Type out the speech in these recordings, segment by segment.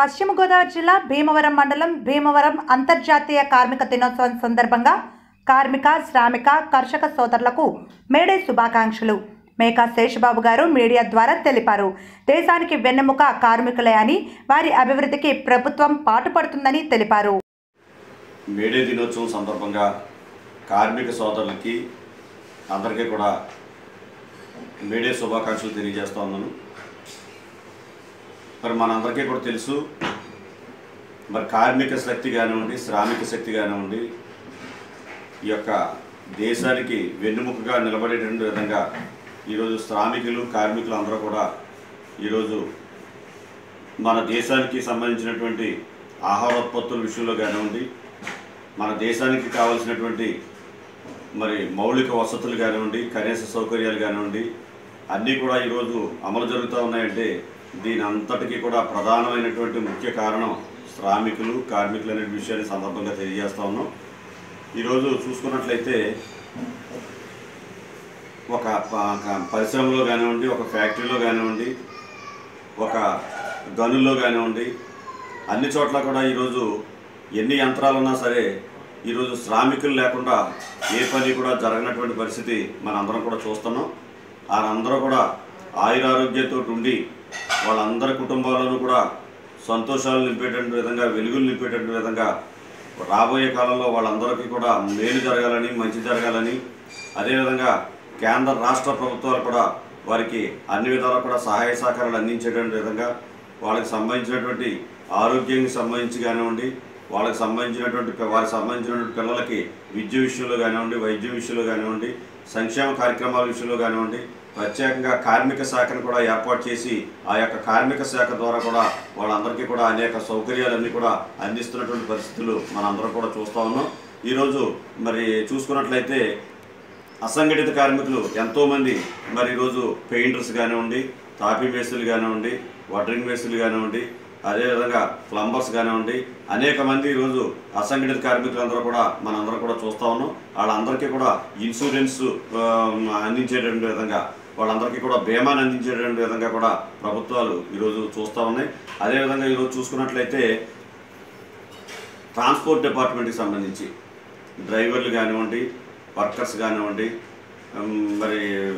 పశ్చిమ గోదావరి జిల్లా భీమవరం మండలం భీమవరం అంతర్జాతీయ కార్మిక దినోత్సవం సందర్భంగా కార్మిక శ్రామిక కర్షక సోదరులకు మేడే శుభాకాంక్షలు మేకా శేషబాబు గారు మీడియా ద్వారా తెలిపారు దేశానికి వెన్నెముక కార్మికులే అని వారి అభివృద్ధికి ప్రభుత్వం పాటుపడుతుందని తెలిపారు మేడే దినోత్సవం సందర్భంగా కార్మిక సోదరులకి అందరికీ కూడా మేడే శుభాకాంక్షలు తెలియజేస్తా ఉన్నాను మరి మనందరికీ కూడా తెలుసు మరి కార్మిక శక్తి కానివ్వండి శ్రామిక శక్తి కానివ్వండి ఈ యొక్క దేశానికి వెన్నుముకగా నిలబడేటువంటి విధంగా ఈరోజు శ్రామికులు కార్మికులు అందరూ కూడా ఈరోజు మన దేశానికి సంబంధించినటువంటి ఆహారోత్పత్తుల విషయంలో కానివ్వండి మన దేశానికి కావాల్సినటువంటి మరి మౌలిక వసతులు కానివ్వండి కనీస సౌకర్యాలు కానివ్వండి అన్నీ కూడా ఈరోజు అమలు జరుగుతూ ఉన్నాయంటే దీని అంతటికీ కూడా ప్రధానమైనటువంటి ముఖ్య కారణం శ్రామికులు కార్మికులు అనే విషయాన్ని సందర్భంగా తెలియజేస్తా ఉన్నాం ఈరోజు చూసుకున్నట్లయితే ఒక ప- ఒక పరిశ్రమలో కానివ్వండి ఒక ఫ్యాక్టరీలో కానివ్వండి ఒక గనుల్లో కానివ్వండి అన్ని చోట్ల కూడా ఈరోజు ఎన్ని యంత్రాలు ఉన్నా సరే ఈరోజు శ్రామికులు లేకుండా ఏ పని కూడా జరగనటువంటి పరిస్థితి మనందరం కూడా చూస్తున్నాం వారందరూ కూడా ఆయురారోగ్యంతో ఉండి వాళ్ళందరి కుటుంబాలను కూడా సంతోషాలు నింపేటటువంటి విధంగా వెలుగులు నింపేటటువంటి విధంగా రాబోయే కాలంలో వాళ్ళందరికీ కూడా మేలు జరగాలని మంచి జరగాలని అదేవిధంగా కేంద్ర రాష్ట్ర ప్రభుత్వాలు కూడా వారికి అన్ని విధాలా కూడా సహాయ సహకారాలు అందించేటువంటి విధంగా వాళ్ళకి సంబంధించినటువంటి ఆరోగ్యానికి సంబంధించి కానివ్వండి వాళ్ళకి సంబంధించినటువంటి పి- వారికి సంబంధించినటువంటి పిల్లలకి విద్య విషయంలో కానివ్వండి వైద్యం విషయంలో కానివ్వండి సంక్షేమ కార్యక్రమాల విషయంలో కానివ్వండి ప్రత్యేకంగా కార్మిక శాఖను కూడా ఏర్పాటు చేసి ఆ యొక్క కార్మిక శాఖ ద్వారా కూడా వాళ్ళందరికీ కూడా అనేక సౌకర్యాలన్నీ కూడా అందిస్తున్నటువంటి పరిస్థితులు మనందరం కూడా చూస్తూ ఉన్నాం ఈరోజు మరి చూసుకున్నట్లయితే అసంఘటిత కార్మికులు ఎంతోమంది మరి ఈరోజు పెయింటర్స్ కానివ్వండి తాపీ మేస్తులు కానివ్వండి వడ్రింగ్ మేస్తులు కానివ్వండి అదేవిధంగా ప్లంబర్స్ కానివ్వండి అనేక మంది ఈరోజు అసంఘటిత కార్మికులందరూ కూడా మనందరం కూడా చూస్తూ ఉన్నాం వాళ్ళందరికీ కూడా ఇన్సూరెన్స్ ఆ, అందించేటువంటి విధంగా వాళ్ళందరికీ కూడా బీమాని అందించేటువంటి విధంగా కూడా ప్రభుత్వాలు ఈరోజు చూస్తూ ఉన్నాయి అదేవిధంగా ఈరోజు చూసుకున్నట్లయితే ట్రాన్స్పోర్ట్ డిపార్ట్మెంట్కి సంబంధించి డ్రైవర్లు కానివ్వండి వర్కర్స్ కానివ్వండి ఉమ్, మరి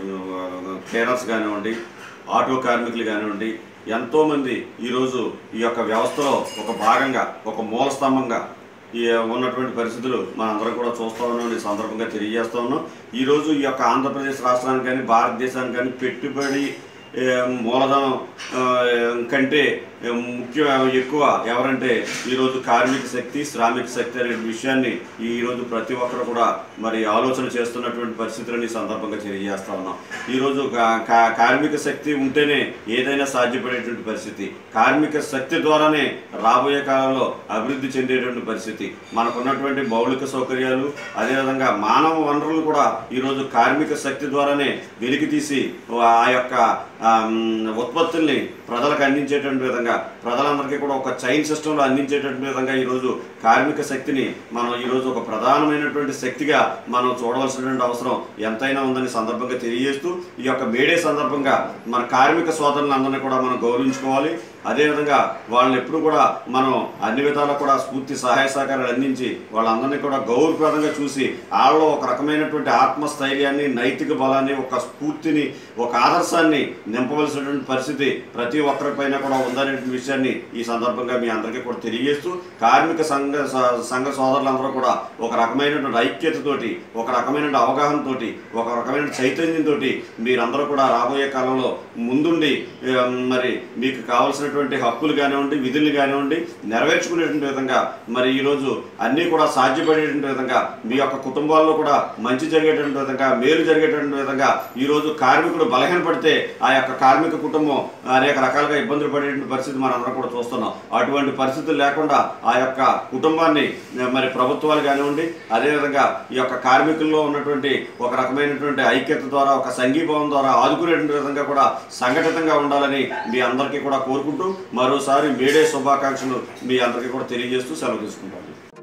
కేరర్స్ కానివ్వండి ఆటో కార్మికులు కానివ్వండి ఎంతోమంది ఈరోజు ఈ యొక్క వ్యవస్థలో ఒక భాగంగా ఒక మూల స్తంభంగా ఈ ఉన్నటువంటి పరిస్థితులు మనందరం కూడా చూస్తూ ఉన్నాం ఈ సందర్భంగా తెలియజేస్తూ ఉన్నాం ఈరోజు ఈ యొక్క ఆంధ్రప్రదేశ్ రాష్ట్రానికి కానీ భారతదేశానికి కానీ పెట్టుబడి ఏ, మూలధనం ఆ, కంటే ఏ, ముఖ్య ఎక్కువ ఎవరంటే ఈరోజు కార్మిక శక్తి శ్రామిక శక్తి అనే విషయాన్ని ఈరోజు ప్రతి ఒక్కరు కూడా మరి ఆలోచన చేస్తున్నటువంటి పరిస్థితులను ఈ సందర్భంగా తెలియజేస్తా ఉన్నాం ఈరోజు కా- కా- కార్మిక శక్తి ఉంటేనే ఏదైనా సాధ్యపడేటువంటి పరిస్థితి కార్మిక శక్తి ద్వారానే రాబోయే కాలంలో అభివృద్ధి చెందేటువంటి పరిస్థితి మనకున్నటువంటి మౌలిక సౌకర్యాలు అదేవిధంగా మానవ వనరులు కూడా ఈరోజు కార్మిక శక్తి ద్వారానే వెలికి తీసి ఆ యొక్క ఆమ్, ఉత్పత్తుల్ని ప్రజలకు అందించేటువంటి విధంగా ప్రజలందరికీ కూడా ఒక చైన్ సిస్టంలో అందించేటువంటి విధంగా ఈరోజు కార్మిక శక్తిని మనం ఈరోజు ఒక ప్రధానమైనటువంటి శక్తిగా మనం చూడవలసినటువంటి అవసరం ఎంతైనా ఉందని సందర్భంగా తెలియజేస్తూ ఈ యొక్క మేడే సందర్భంగా మన కార్మిక సోదరులందరినీ కూడా మనం గౌరవించుకోవాలి అదేవిధంగా వాళ్ళని ఎప్పుడు కూడా మనం అన్ని విధాలా కూడా స్ఫూర్తి సహాయ సహకారాలు అందించి వాళ్ళందరినీ కూడా గౌరవప్రదంగా చూసి వాళ్ళలో ఒక రకమైనటువంటి ఆత్మస్థైర్యాన్ని నైతిక బలాన్ని ఒక స్ఫూర్తిని ఒక ఆదర్శాన్ని నింపవలసినటువంటి పరిస్థితి ప్రతి ఒక్కరిపైన కూడా ఉందనే విషయాన్ని ఈ సందర్భంగా మీ అందరికీ కూడా తెలియజేస్తూ కార్మిక సంఘ స- సంఘ సోదరులందరూ కూడా ఒక రకమైనటువంటి ఐక్యతతోటి ఒక రకమైనటువంటి అవగాహనతోటి ఒక రకమైన చైతన్యంతో మీరందరూ కూడా రాబోయే కాలంలో ముందుండి ఆ, మరి మీకు కావాల్సినటువంటి హక్కులు కానివ్వండి విధులు కానివ్వండి నెరవేర్చుకునేటువంటి విధంగా మరి ఈరోజు అన్నీ కూడా సాధ్యపడేటువంటి విధంగా మీ యొక్క కుటుంబాల్లో కూడా మంచి జరిగేటువంటి విధంగా మేలు జరిగేటువంటి విధంగా ఈరోజు కార్మికుడు బలహీనపడితే ఆ యొక్క కార్మిక కుటుంబం అనేక రకాలుగా ఇబ్బందులు పడేటువంటి పరిస్థితి మనందరం కూడా చూస్తున్నాం అటువంటి పరిస్థితులు లేకుండా ఆ యొక్క కుటుంబాన్ని మరి ప్రభుత్వాలు కానివ్వండి అదేవిధంగా ఈ యొక్క కార్మికుల్లో ఉన్నటువంటి ఒక రకమైనటువంటి ఐక్యత ద్వారా ఒక సంఘీభావం ద్వారా ఆదుకునేటువంటి విధంగా కూడా సంఘటితంగా ఉండాలని మీ అందరికీ కూడా కోరుకుంటూ మరోసారి మేడే శుభాకాంక్షలు మీ అందరికీ కూడా తెలియజేస్తూ సెలవు తీసుకుంటాను